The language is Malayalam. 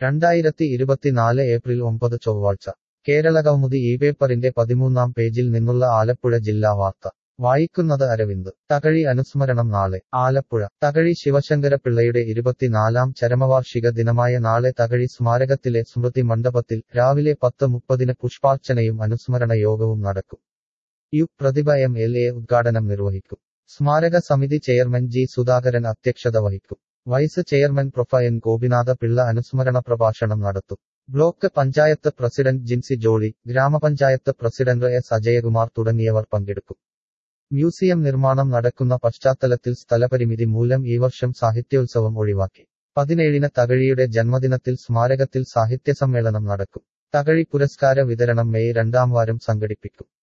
രണ്ടായിരത്തി ഇരുപത്തിനാല് ഏപ്രിൽ ഒമ്പത് ചൊവ്വാഴ്ച കേരളകൗമുദി ഈ പേപ്പറിന്റെ പതിമൂന്നാം പേജിൽ നിന്നുള്ള ആലപ്പുഴ ജില്ലാ വാർത്ത വായിക്കുന്നത് അരവിന്ദ് തകഴി അനുസ്മരണം നാളെ ആലപ്പുഴ തകഴി ശിവശങ്കരപിള്ളയുടെ ഇരുപത്തിനാലാം ചരമവാർഷിക ദിനമായ നാളെ തകഴി സ്മാരകത്തിലെ സ്മൃതി മണ്ഡപത്തിൽ രാവിലെ പത്ത് മുപ്പതിന് പുഷ്പാർച്ചനയും അനുസ്മരണ യോഗവും നടക്കും U Prathibha M L A ഉദ്ഘാടനം നിർവഹിക്കും സ്മാരക സമിതി ചെയർമാൻ ജി സുധാകരൻ അധ്യക്ഷത വഹിക്കും vice chairman prof N Gopinatha Pillai അനുസ്മരണ പ്രഭാഷണം നടത്തും ബ്ലോക്ക് പഞ്ചായത്ത് പ്രസിഡന്റ് ജിൻസി ജോളി ഗ്രാമപഞ്ചായത്ത് പ്രസിഡന്റ് എസ് അജയകുമാർ തുടങ്ങിയവർ പങ്കെടുക്കും മ്യൂസിയം നിർമ്മാണം നടക്കുന്ന പശ്ചാത്തലത്തിൽ സ്ഥലപരിമിതി മൂലം ഈ വർഷം സാഹിത്യോത്സവം ഒഴിവാക്കി പതിനേഴിന് തകഴിയുടെ ജന്മദിനത്തിൽ സ്മാരകത്തിൽ സാഹിത്യസമ്മേളനം നടക്കും തകഴി പുരസ്കാര വിതരണം മെയ് രണ്ടാം വാരം സംഘടിപ്പിക്കും